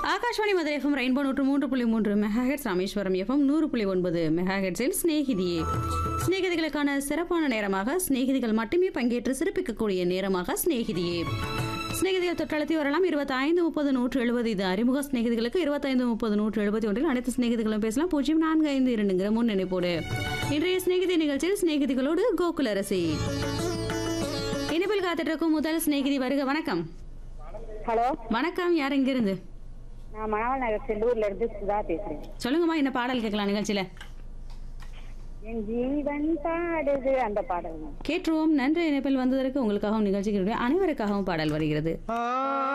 Akashvani Madurai FM rainbow நூற்று மூன்று புள்ளி மூன்று மெகாஹெட்ஸ் ராமேஸ்வரம் எஃப்எம் நூறு புள்ளி ஒன்பது மெகாஹெட்ஸில் ஸ்நேகிதியே சிநேகிதிகளுக்கான சிறப்பான நேரமாக சிநேகிதிகள் மட்டுமே பங்கேற்று சிறப்பிக்கக்கூடிய நேரமாக ஸ்நேகிதியே சிநேகிதிகள் தொற்றழுத்தி வரலாம் இருபத்தைந்து முப்பது நூற்று எழுபது இது அறிமுக சிநேகிதிகளுக்கு இருபத்தைந்து முப்பது நூற்று எழுபத்தி ஒன்றில் அனைத்து சிநேகிதிகளும் பேசலாம் பூஜ்ஜியம் நான்கு ஐந்து இரண்டுங்கிற முன் நினைப்போடு இன்றைய சிநேகிதி நிகழ்ச்சியில் சிநேகிதிகளோடு கோகுலரசி இனிப்பில் காத்துட்டு இருக்கும் முதல் சிநேகிதி வருக வணக்கம் ஹலோ வணக்கம் யார் இங்கிருந்து நான் மணவாள் நகர் செல்லூர்ல இருந்து சுதா பேசுறேன் சொல்லுங்கம்மா என்ன பாடல் கேட்கலாம் நிகழ்ச்சியில என் ஜீவன் பாடுது அந்த பாடல் கேட்டுருவோம் நன்றி இணைப்பில் வந்ததற்கு உங்களுக்காகவும் நிகழ்ச்சிகளுடைய அனைவருக்காகவும் பாடல் வருகிறது ஆ